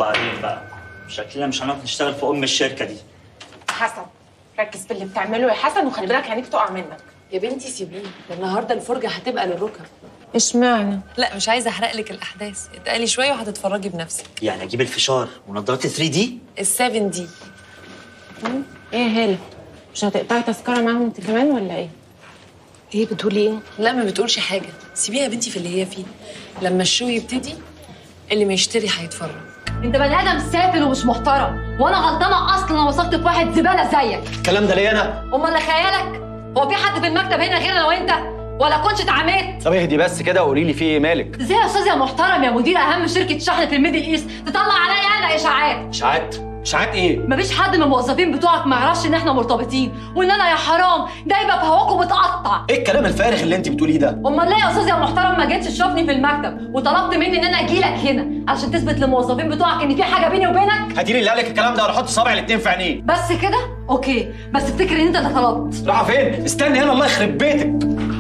عليك بقى شكلنا مش هنعرف نشتغل في ام الشركه دي حسن ركز في اللي بتعمله يا حسن وخلي بالك عينيك تقع منك يا بنتي سيبيه ده النهارده الفرجه هتبقى للركب اشمعنى لا مش عايزه احرق لك الاحداث اتقالي شويه وهتتفرجي بنفسك يعني اجيب الفشار ونضارات 3 دي ال7 دي ايه يا هاله مش هتقطعي تذكره معاهم انت كمان ولا ايه ايه بتقولي ايه لا ما بتقولش حاجه سيبيها يا بنتي في اللي هي فيه لما الشو يبتدي اللي ما يشتري هيتفرج انت بني ادم سافل ومش محترم وانا غلطانه اصلا وثقت في واحد زباله زيك الكلام ده ليا انا امال اللي خيالك هو في حد في المكتب هنا غير انا وانت ولا كنتش اتعاملت طب اهدي بس كده وقولي لي في ايه مالك ازاي يا استاذ يا محترم يا مدير اهم شركه شحن في الميدل ايست تطلع عليا انا اشاعات اشاعات اشاعات ايه مفيش حد من الموظفين بتوعك ما يعرفش ان احنا مرتبطين وان انا يا حرام جايبه في هواك وبتقطع ايه الكلام الفارغ اللي انت بتقوليه ده امال ليه يا استاذ يا محترم ما جيتش تشوفني في المكتب وطلبت مني ان انا اجي لك هنا عشان تثبت للموظفين بتوعك ان في حاجه بيني وبينك هاتي لي اللي قالك الكلام ده ولا حط صابع الاتنين في عينيه بس كده اوكي بس افتكر ان انت اللي طلبت رايحه فين استني هنا الله يخرب بيتك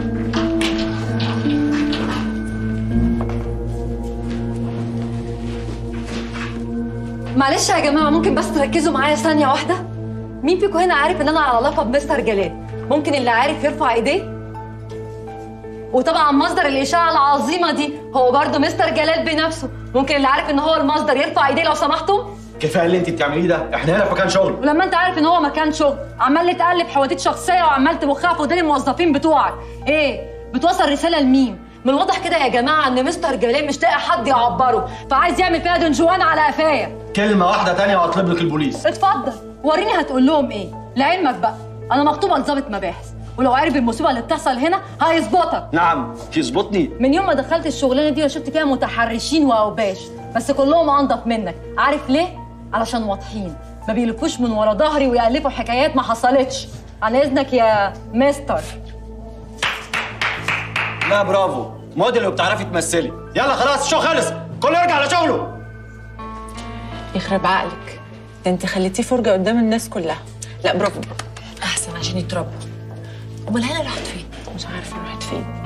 معلش يا جماعه ممكن بس تركزوا معايا ثانيه واحده مين فيكم هنا عارف ان انا على علاقه بمستر جلال ممكن اللي عارف يرفع ايديه وطبعا مصدر الاشاعه العظيمه دي هو برضه مستر جلال بنفسه ممكن اللي عارف ان هو المصدر يرفع ايديه لو سمحتم كفايه اللي انت بتعمليه ده احنا هنا في مكان شغل ولما انت عارف ان هو مكان شغل عمال تقلب حواديت شخصيه وعمال تبخها في ودان الموظفين بتوعك ايه بتوصل رساله لمين من الواضح كده يا جماعه ان مستر جلال مش لاقي حد يعبره فعايز يعمل فيها دنجوان على قفايا كلمه واحده تانية واطلب لك البوليس اتفضل وريني هتقول لهم ايه لعلمك بقى انا مخطوبه لظابط مباحث ولو عرف المصيبه اللي بتحصل هنا هيظبطك نعم تظبطني من يوم ما دخلت الشغلانه دي وشفت فيها متحرشين واوباش بس كلهم انضف منك عارف ليه علشان واضحين ما بيلفوش من ورا ظهري ويالفوا حكايات ما حصلتش عن اذنك يا مستر لا برافو موديل وبتعرفي تمثلي يلا خلاص الشغل خلص كله يرجع لشغله يخرب عقلك ده انت خليتيه فرجه قدام الناس كلها لا برافو احسن عشان يتربوا امال هنا راحت فين مش عارفه راحت فين